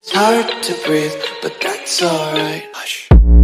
It's hard to breathe, but that's alright. Hush.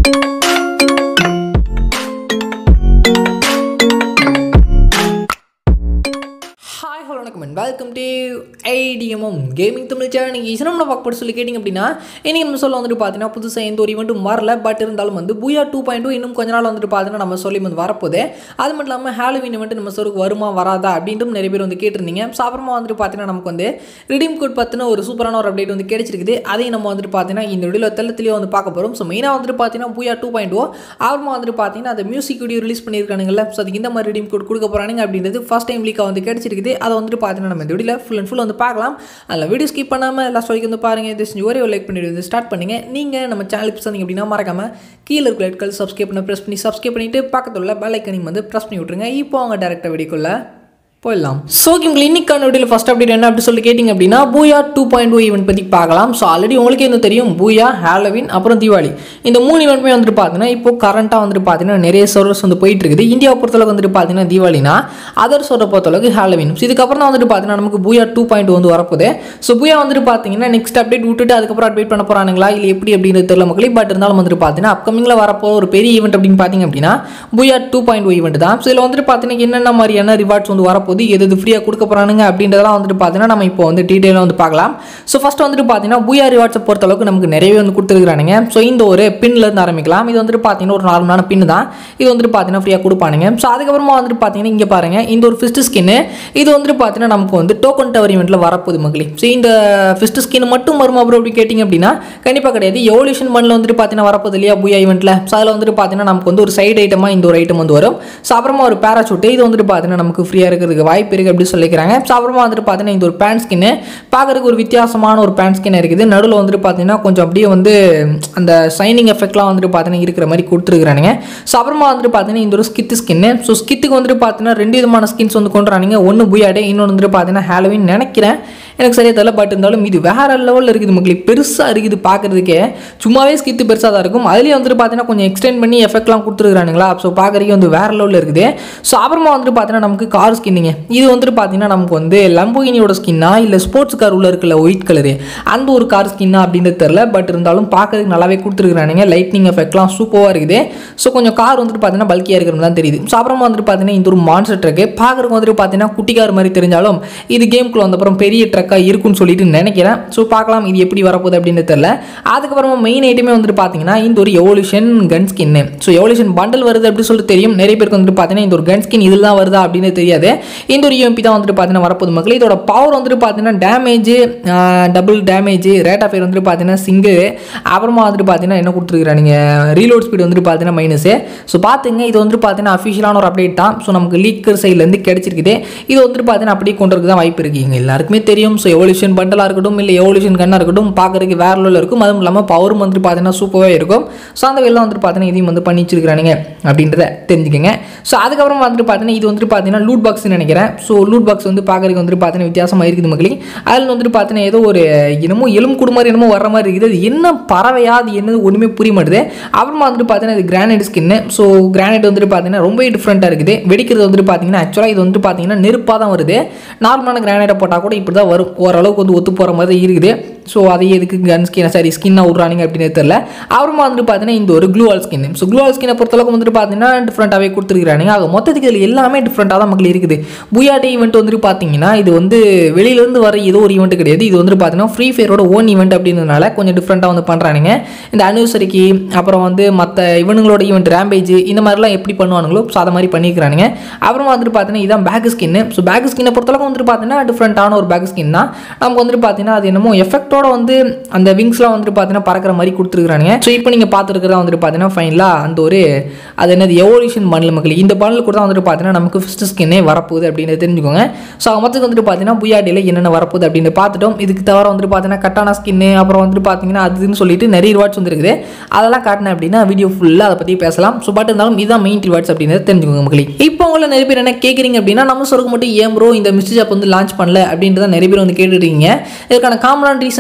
Hi hello வணக்கம் and welcome to IDMM gaming Tamil channel நீங்கள் இசை நம்ம பார்க்க சொல்லி கேட்டிங்க அப்படின்னா இன்றைக்கி நம்ம சொல்ல வந்துட்டு பார்த்தீங்கன்னா புதுசாக எந்த ஒரு ஈவெண்ட்டும் வரல பட் இருந்தாலும் வந்து பூயா டூ பாயிண்ட் டூ இன்னும் கொஞ்ச நாள் வந்துட்டு பார்த்தீங்கன்னா நம்ம சொல்லி வந்து வரப்போதே அது மட்டும் இல்லாமல் ஹாலோவின் இவெண்ட் நம்ம சருக்கு வருமா வராதா அப்படின்ட்டும் நிறைய பேர் வந்து கேட்டிருந்தீங்க ஸோ அப்புறமா வந்துட்டு பார்த்தீங்கன்னா நமக்கு வந்து ரிடீம் கோட் பற்றின ஒரு சூப்பரான ஒரு அப்டேட் வந்து கிடைச்சிருக்குது அதையும் நம்ம வந்துட்டு பார்த்தீங்கன்னா இந்த வீடியோ தெளித்திலேயே வந்து பார்க்க போகிறோம் ஸோ மெயினாக வந்துட்டு பார்த்தீங்கன்னா பூயா டூ பாயிண்ட் ஓ அப்புறமா வந்துட்டு பார்த்தீங்கன்னா அந்த மியூசிக் வீடியோ ரிலீஸ் பண்ணியிருக்கானுங்கல்ல ஸோ அதுக்கு இந்த மாதிரி ரிடீம் கோட் கொடுக்க போகிறானுங்க அப்படின்றது ஃபஸ்ட் டைம் லீக்காக வந்து கிடைச்சிருக்குது அதை வந்துட்டு பார்த்தீங்கன்னா நம்ம இந்த வீடியோ ஃபுல் அண்ட் ஃபுல் வந்து பார்க்கலாம் அதில் வீடியோ ஸ்கிப் பண்ணாமல் லாஸ்ட் வரைக்கும் வந்து பாருங்கள் இது செஞ்சு ஒரே ஒரு லைக் பண்ணி வந்து ஸ்டார்ட் பண்ணுங்க நீங்கள் நம்ம சேனலுக்கு வந்தீங்க அப்படின்னா மறக்காமல் கீழே இருக்க லைட் கல் சப்ஸ்கிரைப் பண்ண ப்ரெஸ் பண்ணி சப்ஸ்கிரைப் பண்ணிட்டு பக்கத்தில் உள்ள பெல் ஐக்கனையும் வந்து ப்ரெஸ் பண்ணி விட்ருங்க இப்போ அவங்க டேரக்டாக வீடியோக்குள்ள போயிடலாம் ஸோ உங்களுக்கு இன்னைக்கான வீடியோவில் ஃபஸ்ட் அப்டேட் என்ன அப்படி சொல்லி கேட்டிங்க அப்படின்னா booyah two point two event பற்றி பார்க்கலாம் ஸோ ஆல்ரெடி உங்களுக்கே என்ன தெரியும் பூயா ஹாலோவின் அப்புறம் தீபாவளி இந்த மூணு ஈவெண்ட்டுமே வந்துட்டு பார்த்தீங்கன்னா இப்போ கரண்ட்டாக வந்துட்டு பார்த்தீங்கன்னா நிறைய சர்வர்ஸ் வந்து போயிட்டு இருக்குது இந்தியாவை பொறுத்தளவுக்கு வந்துட்டு பார்த்தீங்கன்னா தீபாவளினா அதர் சர்வரை பொறுத்தளவுக்கு ஹாலோவின் ஸோ இதுக்கப்புறம் தான் வந்துட்டு பார்த்தீங்கன்னா நமக்கு பூயா டூ பாயிண்ட் வந்து வரப்போகுது ஸோ பூயா வந்துட்டு பார்த்தீங்கன்னா நெக்ஸ்ட் அப்டேட் விட்டுட்டு அதுக்கப்புறம் அப்டேட் பண்ண போகிறானுங்களா இல்லை எப்படி அப்படின்றது தெரியல மக்களே பட் இருந்தாலும் வந்துட்டு பார்த்தீங்கன்னா அப்கமிங்கில் வரப்போ ஒரு பெரிய ஈவெண்ட் அப்படின்னு பார்த்தீங்க அப்படின்னா பூயா டூ பாயிண்ட் ஈவெண்ட் தான் ஸோ இதில் வந்துட்டு பார்த்தீங்கன்னா என்னென்ன மாதிரியான ரிவார்ட்ஸ் வந்து வரப்போகுது எது எது ஃப்ரீயாக கொடுக்க போகிறானுங்க அப்படின்றதெல்லாம் வந்துட்டு பார்த்தீங்கன்னா நம்ம இப்போ வந்து டீட்டெயிலாக வந்து பார்க்கலாம் ஸோ ஃபஸ்ட் வந்துட்டு பார்த்தீங்கன்னா பூயா ரிவார்ட்ஸை பொறுத்தளவுக்கு நமக்கு நிறையவே வந்து கொடுத்துருக்கானுங்க ஸோ இந்த ஒரு பின்லேருந்து ஆரம்பிக்கலாம் இது வந்துட்டு பார்த்தீங்கன்னா ஒரு நார்மலான பின் தான் இது வந்துட்டு பார்த்தீங்கன்னா ஃப்ரீயாக கொடுப்பானுங்க ஸோ அதுக்கப்புறமா வந்துட்டு பார்த்தீங்கன்னா இங்கே பாருங்கள் இந்த ஒரு ஃபிஸ்ட் ஸ்கின்னு இது வந்துட்டு பார்த்தீங்கன்னா நமக்கு வந்து டோக்கன் டவர் ஈவெண்ட்டில் வரப்போகுது மக்களே ஸோ இந்த ஃபிஸ்ட் ஸ்கின் மட்டும் வருமா அப்புறம் அப்படி கேட்டிங்க அப்படின்னா கண்டிப்பாக கிடையாது எவல்யூஷன் மண்ணில் வந்துட்டு பார்த்தீங்கன்னா வரப்போகுது இல்லையா பூயா ஈவெண்ட்டில் ஸோ அதில் வந்துட்டு பார்த்தீங்கன்னா நமக்கு வந்து ஒரு சைடு ஐட்டமாக இந்த ஒரு ஐட்டம் வந்து வரும் ஸோ அப்புறமா ஒரு பேராசூட் இது வந்துட்டு பார்த்தீங்கன்னா நமக்கு ஃப்ரீயாக இருக்கிறதுக்கு வாய்ப்பு இருக்குது அப்படி சொல்லிக்கிறாங்க ஸோ அப்புறமா வந்துட்டு பார்த்தீங்கன்னா இந்த ஒரு பேண்ட் ஸ்கின்னு பார்க்குறதுக்கு ஒரு வித்தியாசமான ஒரு பேண்ட் ஸ்கின் இருக்குது நடுவில் வந்துட்டு பார்த்தீங்கன்னா கொஞ்சம் அப்படியே வந்து அந்த ஷைனிங் எஃபெக்ட்லாம் வந்துட்டு பார்த்தீங்கன்னா இருக்கிற மாதிரி கொடுத்துருக்குறானுங்க ஸோ அப்புறமா வந்துட்டு பார்த்தீங்கன்னா இந்த ஒரு ஸ்கித்து ஸ்கின்னு ஸோ ஸ்கித்துக்கு வந்துட்டு பார்த்தீங்கன்னா ரெண்டு விதமான ஸ்கின்ஸ் வந்து கொண்டுறானுங்க ஒன்று புயாடே இன்னொன்று வந்துட்டு பார்த்தீங்கன்னா ஹாலோவின் நினைக்கிறேன் எனக்கு சரியாக தெரியல பட் இருந்தாலும் இது வேற லெவலில் இருக்குது மக்களுக்கு பெருசாக இருக்குது பார்க்குறதுக்கே சும்மாவே ஸ்கித்து பெருசாக தான் இருக்கும் அதுலேயும் வந்துட்டு பார்த்தீங்கன்னா கொஞ்சம் எக்ஸ்டெண்ட் பண்ணி எஃபெக்ட்லாம் கொடுத்துருக்கானுங்களா ஸோ பார்க்குறதுக்கு வந்து வேற லெவலில் இருக்குது ஸோ அப்புறமா வந்துட்டு பார்த்தீங்கன்னா நமக்கு கார் ஸ்கின்னுங்க இது வந்துட்டு பார்த்தீங்கன்னா நமக்கு வந்து லம்போகினியோட ஸ்கின்னா இல்லை ஸ்போர்ட்ஸ் கார் உள்ள இருக்குல்ல ஒயிட் கலரு அந்த ஒரு கார் ஸ்கின்னா அப்படின்றது தெரில பட் இருந்தாலும் பார்க்கறதுக்கு நல்லாவே கொடுத்துருக்கானுங்க லைட்னிங் எஃபெக்ட்லாம் சூப்பராக இருக்குது ஸோ கொஞ்சம் கார் வந்துட்டு பார்த்தீங்கன்னா பல்கியாக இருக்கிறது தான் தெரியுது ஸோ அப்புறமா வந்துட்டு பார்த்தீங்கன்னா இந்த ஒரு மான்சர் ட்ரக்கு பார்க்குறதுக்கு வந்துட்டு பார்த்தீங்கன்னா குட்டி கார் மாதிரி தெரிஞ்சாலும் இது கேம்குள்ள வந்தப்புறம் பெரிய ட்ரக்காக இருக்கும்னு சொல்லிட்டு நினைக்கிறேன் ஸோ பார்க்கலாம் இது எப்படி வரப்போகுது அப்படின்னு தெரில அதுக்கப்புறமா மெயின் ஐட்டமே வந்துட்டு பார்த்தீங்கன்னா இந்த ஒரு evolution gun skin so evolution bundle வருது அப்படின்னு சொல்லிட்டு தெரியும் நிறைய பேருக்கு வந்துட்டு பார்த்தீங்கன்னா இந்த ஒரு கன் ஸ்கின் இதில் தான் வருதா அப்படின்னு தெரியாது இந்த ஒரு யூஎம்பி தான் வந்துட்டு பார்த்தீங்கன்னா வரப்போகுது மக்கள் இதோட பவர் வந்துட்டு பார்த்தீங்கன்னா damage double damage rate of fire வந்துட்டு பார்த்தீங்கன்னா சிங்கிள் அப்புறமா வந்துட்டு பார்த்தீங்கன்னா என்ன கொடுத்துருக்குறாங்க ரீலோட் ஸ்பீடு வந்துட்டு பார்த்தீங்கன்னா மைனஸு ஸோ பார்த்துங்க இது வந்துட்டு பார்த்தீங்கன்னா அஃபிஷியலான ஒரு அப்டேட் தான் ஸோ நமக்கு லீக்கர் சைட்லேருந்து கிடைச்சிருக்குது இது வந்துட்டு பார்த்தீங்கன்னா அப்படியே கொண்டு வரதுக்கு தான் வாய்ப்பு இருக்குது இங்கே எல்லாருக்குமே தெரியும் ஸோ எவல்யூஷன் பண்டலாக இருக்கட்டும் இல்லை எவல்யூஷன் கன்னாக இருக்கட்டும் பார்க்குறதுக்கு வேற லெவலில் இருக்கும் அதுவும் இல்லாமல் பவரும் வந்துட்டு பார்த்தீங்கன்னா சூப்பராக இருக்கும் ஸோ அந்த வெளில வந்துட்டு பார்த்தீங்கன்னா இதையும் வந்து பண்ணி வச்சிருக்கானுங்க அப்படின்றத தெரிஞ்சுக்கங்க ஸோ அதுக்கப்புறம் வந்துட்டு பார்த்தீங்கன்னா இது வந்துட்டு பார்த்தீங்கன்னா லூட் பாக்ஸ்னு நினைக்கிறேன் ஸோ லூட் பாக்ஸ் வந்து பார்க்குறதுக்கு வந்துட்டு பார்த்தீங்கன்னா வித்தியாசமாக இருக்குது மக்களே அதில் வந்துட்டு பார்த்தீங்கன்னா ஏதோ ஒரு என்னமோ எலும்பு கூடு மாதிரி என்னமோ வர மாதிரி இருக்குது அது என்ன பறவையா அது என்னது ஒன்றுமே புரிய மாட்டுது அப்புறமா வந்துட்டு பார்த்தீங்கன்னா இது கிரானைட் ஸ்கின்னு ஸோ கிரானைட் வந்துட்டு பார்த்தீங்கன்னா ரொம்ப டிஃப்ரெண்ட்டாக இருக்குது வெடிக்கிறது வந்துட்டு பார்த்தீங்கன்னா ஆக்சுவலாக இது வந்துட்டு பார்த்தீங்கன்னா நெருப்பாக தான் வருது நார்மலான கிரானைட்டை போட்டால் கூட இப்படி தான் வரும் ஓரளவுக்கு வந்து ஒத்து போகிற மாதிரி தான் இருக்குது ஸோ அதை எதுக்கு கன் ஸ்கின் சாரி ஸ்கின்னாக விட்றானுங்க அப்படின்னு தெரியல அப்புறமா வந்துட்டு பார்த்தீங்கன்னா இந்த ஒரு க்ளூவால் ஸ்கின் ஸோ க்ளூவால் ஸ்கினை பொறுத்தளவுக்கு வந்துட்டு பார்த்தீங்கன்னா டிஃப்ரெண்ட்டாகவே கொடுத்துருக்கானுங்க ஆக மொத்தத்துக்கு இதில் எல்லாமே டிஃப்ரெண்ட்டாக தான் மக்கள் இருக்குது புயாட்டி ஈவெண்ட் வந்துட்டு பார்த்தீங்கன்னா இது வந்து வெளியிலேருந்து வர ஏதோ ஒரு ஈவெண்ட் கிடையாது இது வந்துட்டு பார்த்தீங்கன்னா ஃப்ரீ ஃபயரோட ஓன் ஈவெண்ட் அப்படின்றதுனால கொஞ்சம் டிஃப்ரெண்ட்டாக வந்து பண்ணுறானுங்க இந்த அனிவர்சரிக்கு அப்புறம் வந்து மற்ற இவனுங்களோட ஈவெண்ட் ரேம்பேஜ் இந்த மாதிரிலாம் எப்படி பண்ணுவானுங்களோ ஸோ அதை மாதிரி பண்ணிக்கிறானுங்க அப்புறமா வந்துட்டு பார்த்தீங்கன்னா இதான் பேக் ஸ்கின்னு ஸோ பேக் ஸ்கின்னை பொறுத்தளவுக்கு வந்துட்டு பார்த்தீங்கன்னா டிஃப்ரெண்ட்டான ஒரு பேக் ஸ்கின் தான் நமக்கு வந்துட்டு பார்த்தீங்கன்னா அது என்னமோ எஃபெக்டோட வந்து அந்த விங்ஸ்லாம் வந்துட்டு பார்த்தீங்கன்னா பறக்கிற மாதிரி கொடுத்துருக்கானுங்க ஸோ இப்போ நீங்கள் பார்த்துருக்கிறதா வந்துட்டு பார்த்தீங்கன்னா ஃபைனலாக அந்த ஒரு அது என்னது எவல்யூஷன் பண்டில் மக்கள் இந்த பண்டில் கூட தான் வந்துட்டு பார்த்தீங்கன்னா நமக்கு ஃபஸ்ட்டு ஸ்கின்னே வரப்போகுது அப்படின்னு தெரிஞ்சுக்கோங்க ஸோ மொத்தத்துக்கு வந்துட்டு பார்த்தீங்கன்னா புயாடியில் என்னென்ன வரப்போகுது அப்படின்னு பார்த்துட்டோம் இதுக்கு தவிர வந்துட்டு பார்த்தீங்கன்னா கட்டான ஸ்கின்னு அப்புறம் வந்துட்டு பார்த்தீங்கன்னா அதுன்னு சொல்லிட்டு நிறைய ரிவார்ட்ஸ் வந்துருக்குது அதெல்லாம் காட்டினேன் அப்படின்னா வீடியோ ஃபுல்லாக அதை பற்றி பேசலாம் ஸோ பட் இருந்தாலும் இதுதான் மெயின் ரிவார்ட்ஸ் அப்படின்னு தெரிஞ்சுக்கோங்க மக்களே இப்போ உங்களை நிறைய பேர் என்ன கேட்குறீங்க அப்படின்னா நம்ம சொல்ல மட்டும் ஏன் ப்ரோ இந்த மிஸ்டேஜ் ஆப் வந்து லான்ச் பண்ணல அப்படின்றத நிறைய பேர் வந்து கேட்டுருக்கீங்க இதுக்கான காமனான ரீசன்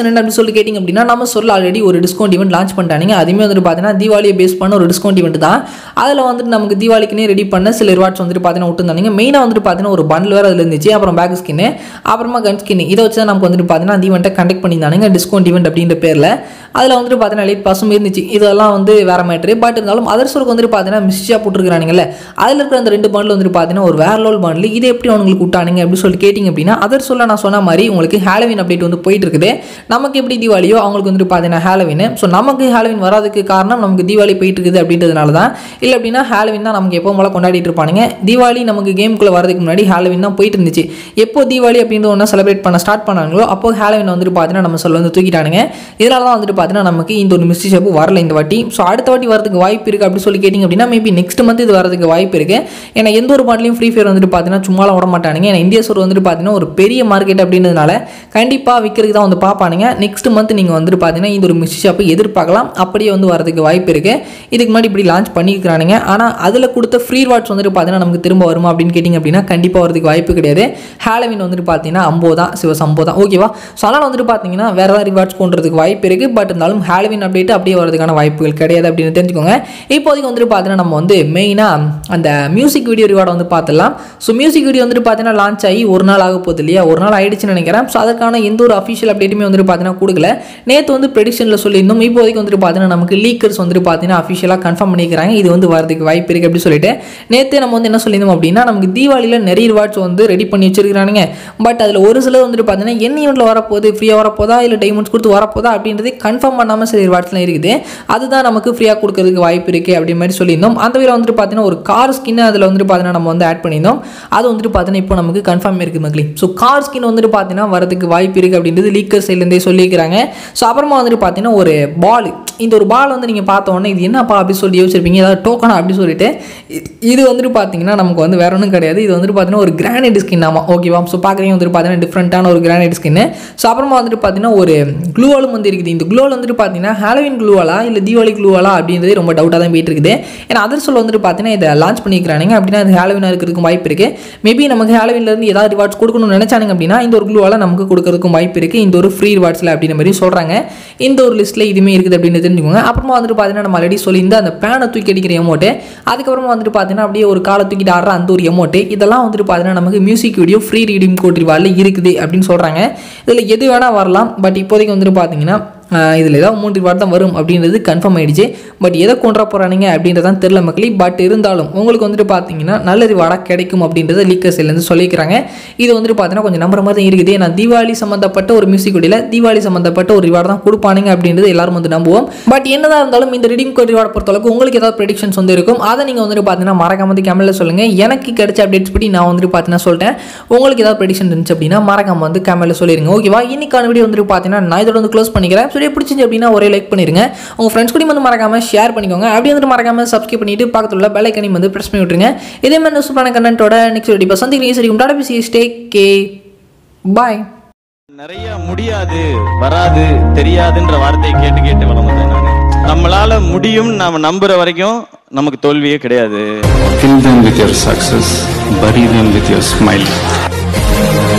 என்ன அப்படின்னு சொல்லி கேட்டிங்க அப்படின்னா நம்ம சொல்ல ஆல்ரெடி ஒரு டிஸ்கவுண்ட் ஈவெண்ட் லான்ச் பண்ணிட்டாங்க அதுவுமே வந்துட்டு பார்த்தீங்கன்னா தீபாவளியை பேஸ் பண்ண ஒரு டிஸ்கவுண்ட் ஈவெண்ட் தான் அதில் வந்துட்டு நமக்கு தீபாவளிக்குனே ரெடி பண்ண சில ரிவார்ட்ஸ் வந்துட்டு பார்த்தீங்கன்னா விட்டுருந்தாங்க மெயினாக வந்துட்டு பார்த்தீங்கன்னா ஒரு பண்டில் வேறு அதில் இருந்துச்சு அப்புறம் பேக் ஸ்கின்னு அப்புறமா கன் ஸ்கின் இதை வச்சு தான் நமக்கு வந்துட்டு பார்த்தீங்கன்னா அந்த ஈவெண்ட்டை கண்டக்ட் பண்ணியிருந்தாங்க டிஸ்கவுண்ட் ஈவெண்ட் அப்படின்ற பேரில் அதில் வந்துட்டு பார்த்தீங்கன்னா லைட் பாஸும் இருந்துச்சு இதெல்லாம் வந்து வேற மேட்ரு பட் இருந்தாலும் அதர்ஸருக்கு வந்துட்டு பார்த்தீங்கன்னா மிஸ்டேக் போட்டுருக்கானுங்கல்ல அதில் இருக்கிற அந்த ரெண்டு பண்டில் வந்துட்டு பார்த்தீங்கன்னா ஒரு வேற லோல் பண்டில் இது எப்படி அவங்களுக்கு விட்டானுங்க அப்படின்னு சொல்லி கேட்டிங்க அப்படின்னா அதர் சொல்ல நான் சொன்ன மாதிரி உங்களுக்கு ஹாலோவின் அப்டேட் வந்து போயிட்டு இருக்குது நமக்கு எப்படி தீபாவளியோ அவங்களுக்கு வந்துட்டு பார்த்தீங்கன்னா ஹாலோவின் ஸோ நமக்கு ஹாலோவின் வராதுக்கு காரணம் நமக்கு தீபாவளி போயிட்டு இருக்குது அப்படின்றதுனால தான் இல்லை அப்படின்னா ஹாலோவின் தான் நமக்கு எப்போ போல கொண்டாடிட்டு இருப்பானுங்க தீபாவளி நமக்கு கேமுக்குள்ளே வரதுக்கு முன்னாடி ஹாலோவின் தான் போயிட்டு இருந்துச்சு எப்போ தீபாவளி அப்படின்ற ஒன்றா செலிப்ரேட் பண்ண ஸ்டார்ட் பண்ணாங்களோ அப்போ ஹாலோவின் வந்துட்டு பார்த்தீங்கன்னா நம்ம சொல்ல வந்து தூக்கிட்டானுங்க இதனால தான் வந்துட்டு பார்த்தீங்கன்னா நமக்கு இந்த ஒரு மிஸ்டி ஷாப்பு வரல இந்த வாட்டி ஸோ அடுத்த வாட்டி வரதுக்கு வாய்ப்பு இருக்குது அப்படி சொல்லி கேட்டிங்க அப்படின்னா மேபி நெக்ஸ்ட் மந்த் இது வரதுக்கு வாய்ப்பு இருக்குது ஏன்னா எந்த ஒரு பாட்டிலையும் ஃப்ரீ ஃபயர் வந்துட்டு பார்த்தீங்கன்னா சும்மாலாம் விட மாட்டானுங்க ஏன்னா இந்தியா சோர் வந்துட்டு பார்த்தீங்கன்னா ஒரு பெரிய மார்க்கெட் அப்படின்றதுனால கண்டிப்பாக விற்கிறதுக்கு தான் வந்து பார்ப்பானுங்க நெக்ஸ்ட் மந்த் நீங்கள் வந்துட்டு பார்த்தீங்கன்னா இந்த ஒரு மிஸ்டி ஷாப்பை எதிர்பார்க்கலாம் அப்படியே வந்து வரதுக்கு வாய்ப்பு இருக்குது இதுக்கு முன்னாடி இப்படி லான்ச் பண்ணியிருக்கிறானுங்க ஆனால் அதில் கொடுத்த ஃப்ரீ வாட்ச் வந்துட்டு பார்த்தீங்கன்னா நமக்கு திரும்ப வருமா அப்படின்னு கேட்டிங்க அப்படின்னா கண்டிப்பாக வரதுக்கு வாய்ப்பு கிடையாது ஹாலவின் வந்துட்டு பார்த்தீங்கன்னா அம்போ தான் சிவஸ் அம்போ தான் ஓகேவா ஸோ அதனால் வந்துட்டு பார்த்தீங்கன்னா வேறு ஏதாவது ரிவார்ட்ஸ் கொண்டுறதுக்கு வாய்ப்பு இருக்குது பட் இருந்தாலும் ஹாலவின் அப்டேட் அப்படியே வரதுக்கான வாய்ப்புகள் கிடையாது அப்படின்னு தெரிஞ்சுக்கோங்க இப்போதைக்கு வந்துட்டு பார்த்தீங்கன்னா நம்ம வந்து மெயினாக அந்த மியூசிக் வீடியோ ரிவார்டை வந்து பார்த்துடலாம் ஸோ மியூசிக் வீடியோ வந்துட்டு பார்த்தீங்கன்னா லான்ச் ஆகி ஒரு நாள் ஆக போகுது இல்லையா ஒரு நாள் ஆயிடுச்சுன்னு நினைக்கிறேன் ஸோ அதற்கான எந்த ஒரு அஃபிஷியல் அப்டேட்டுமே வந்துட்டு பார்த்தீங்கன்னா கொடுக்கல நேற்று வந்து ப்ரெடிஷனில் சொல்லியிருந்தோம் இப்போதைக்கு வந்துட்டு பார்த்தீங்கன்னா நமக்கு லீக்கர்ஸ் வந்துட்டு பார்த்தீங்கன்னா அஃபிஷியலாக கன்ஃபார்ம் பண்ணிக்கிறாங்க இது வந்து வரதுக்கு வாய்ப்பு இருக்குது அப்படின்னு சொல்லிட்டு நேற்று நம்ம வந்து என்ன சொல்லியிருந்தோம் அப்படின்னா நமக்கு தீபாவளியில் நிறைய ரிவார்ட்ஸ் வந்து ரெடி பண்ணி வச்சிருக்கானுங்க பட் அதில் ஒரு சிலர் வந்துட்டு பார்த்தீங்கன்னா என்ன ஈவெண்ட்டில் வரப்போகுது ஃப்ரீயாக வரப்போதா இல்லை டைமண்ட்ஸ் கொடுத்து வரப்போதா அப்படின்றதே கன்ஃபார்ம் பண்ணாமல் சில ரிவார்ட்ஸ்லாம் இருக்குது அதுதான் நமக்கு ஃப்ரீயாக கொடுக்கறதுக்கு வாய்ப்பு இருக்குது அப்படி மாதிரி சொல்லியிருந்தோம் அந்த வகையில் வந்துட்டு பார்த்தீங்கன்னா ஒரு கார் ஸ்கின் அதில் வந்துட்டு பார்த்தீங்கன்னா நம்ம வந்து ஆட் பண்ணியிருந்தோம் அது வந்துட்டு பார்த்தீங்கன்னா இப்போ நமக்கு கன்ஃபார்ம் இருக்குது மக்களே ஸோ கார் ஸ்கின் வந்துட்டு பார்த்தீங்கன்னா வரதுக்கு வாய்ப்பு இருக்குது அப்படின்றது லீக்கர் சைட்லேருந்தே சொல்லியிருக்கிறாங்க ஸோ அப்புறமா வந்துட்டு பார்த்தீங்கன்னா ஒரு பால் இந்த ஒரு பால் வந்து நீங்கள் பார்த்த உடனே இது என்னப்பா அப்படி சொல்லி யோசிச்சிருப்பீங்க ஏதாவது டோக்கனா அப்படி சொல்லிட்டு இ- இது வந்துட்டு பார்த்தீங்கன்னா நமக்கு வந்து வேற ஒன்றும் கிடையாது இது வந்துட்டு பார்த்தீங்கன்னா ஒரு கிரானைட் ஸ்கின் ஆமாம் ஓகேவா ஸோ பார்க்குறீங்க வந்துட்டு பார்த்தீங்கன்னா டிஃப்ரெண்ட்டான ஒரு கிரானைட் ஸ்கின்னு ஸோ அப்புறமா வந்துட்டு பார்த்தீங்கன்னா ஒரு க்ளூவாலும் வந்து இருக்குது இந்த க்ளூவால் வந்துட்டு பார்த்தீங்கன்னா ஹாலோவின் க்ளூவாலா இல்லை தீபாவளி க்ளூவாலா அப்படின்றது ரொம்ப டவுட்டாக தான் போயிட்டு இருக்குது ஏன்னா அதர் சொல்ல வந்துட்டு பார்த்தீங்கன்னா இதை லான்ச் பண்ணிக்கிறானுங்க அப்படின்னா அது ஹாலோவினாக இருக்கிறதுக்கும் வாய்ப்பு இருக்குது மேபி நமக்கு ஹாலோவின்லேருந்து ஏதாவது ரிவார்ட்ஸ் கொடுக்கணும்னு நினச்சானுங்க அப்படின்னா இந்த ஒரு க்ளூவால் நமக்கு கொடுக்கறதுக்கும் வாய்ப்பு இருக்குது இந்த ஒரு ஃப்ரீ ரிவார்ட்ஸில் அப்படின்ற மாதிரி சொல்கிறாங்க இந்த ஒரு லிஸ்ட்டில் இதுவுமே இருக்குது அப்படின்னு தெரிஞ்சுக்கோங்க அப்புறமா வந்துட்டு பார்த்தீங்கன்னா நம்ம ஆல்ரெடி சொல்லியிருந்த அந்த பேனை தூக்கி அடிக்கிற எமௌண்ட்டு அதுக்கப்புறமா வந்துட்டு பார்த்தீங்கன்னா அப்படியே ஒரு காலை தூக்கிட்டு ஆடுற அந்த ஒரு எமௌண்ட்டு இதெல்லாம் வந்துட்டு பார்த்தீங்கன்னா நமக்கு music video free redeem code ரிவார்டில் இருக்குது அப்படின்னு சொல்கிறாங்க இதில் எது வேணால் வரலாம் பட் இப்போதைக்கு வந்துட்டு பார்த்தீங்கன்னா இதில் ஏதாவது மூன்று ரிவார்ட் தான் வரும் அப்படின்றது கன்ஃபார்ம் ஆயிடுச்சு பட் எதை கொண்டா போகிறானுங்க அப்படின்றதான் தெரில மக்களே பட் இருந்தாலும் உங்களுக்கு வந்துட்டு பார்த்தீங்கன்னா நல்ல ரிவார்டாக கிடைக்கும் அப்படின்றத லீக்கர்ஸ்லேருந்து சொல்லிக்கிறாங்க இது வந்துட்டு பார்த்தீங்கன்னா கொஞ்சம் நம்புற மாதிரி தான் இருக்குது ஏன்னா தீபாவளி சம்மந்தப்பட்ட ஒரு மியூசிக் வீடியோவில் தீபாவளி சம்மந்தப்பட்ட ஒரு ரிவார்டு தான் கொடுப்பானுங்க அப்படின்றது எல்லாரும் வந்து நம்புவோம் பட் என்னதான் இருந்தாலும் இந்த ரிடீம் கோட் ரிவார்டு பொறுத்தளவுக்கு உங்களுக்கு ஏதாவது ப்ரெடிக்ஷன்ஸ் வந்து இருக்கும் அதை நீங்கள் வந்துட்டு பார்த்தீங்கன்னா மறக்காம வந்து கமெண்ட்ல சொல்லுங்கள் எனக்கு கிடைச்ச அப்டேட்ஸ் படி நான் வந்துட்டு பார்த்தீங்கன்னா சொல்லிட்டேன் உங்களுக்கு ஏதாவது ப்ரெடிக்ஷன் இருந்துச்சு அப்படின்னா மறக்காம வந்து கமெண்ட்ல சொல்லிருங்க ஓகேவா இன்னைக்கான வீடியோ வந்துட்டு பார்த்தீங்கன்னா நான் இதோட வந்து க்ளோஸ் பண்ணிக்கிறேன் சரி பிடிச்சிச்சு அப்படின்னா ஒரே லைக் பண்ணிருங்க உங்கள் ஃப்ரெண்ட்ஸ் கூட வந்து மறக்காம ஷேர் பண்ணிக்கோங்க அப்படி வந்துட்டு மறக்காம சப்ஸ்கிரைப் பண்ணிட்டு பக்கத்துல உள்ள பெல் ஐக்கனையும் வந்து ப்ரெஸ் பண்ணி விட்டுருங்க இதே மாதிரி சூப்பரான கண்டென்ட்டோட நெக்ஸ்ட் வீடியோ சந்திக்கிறீங்க சரி உண்டாட பிசி ஸ்டே கே பாய் நிறைய முடியாது வராது தெரியாதுன்ற வார்த்தையை கேட்டு கேட்டு வளர்ந்தேன் நானு நம்மளால முடியும் நாம நம்புற வரைக்கும் நமக்கு தோல்வியே கிடையாது Fill them with your success, bury them with your smile.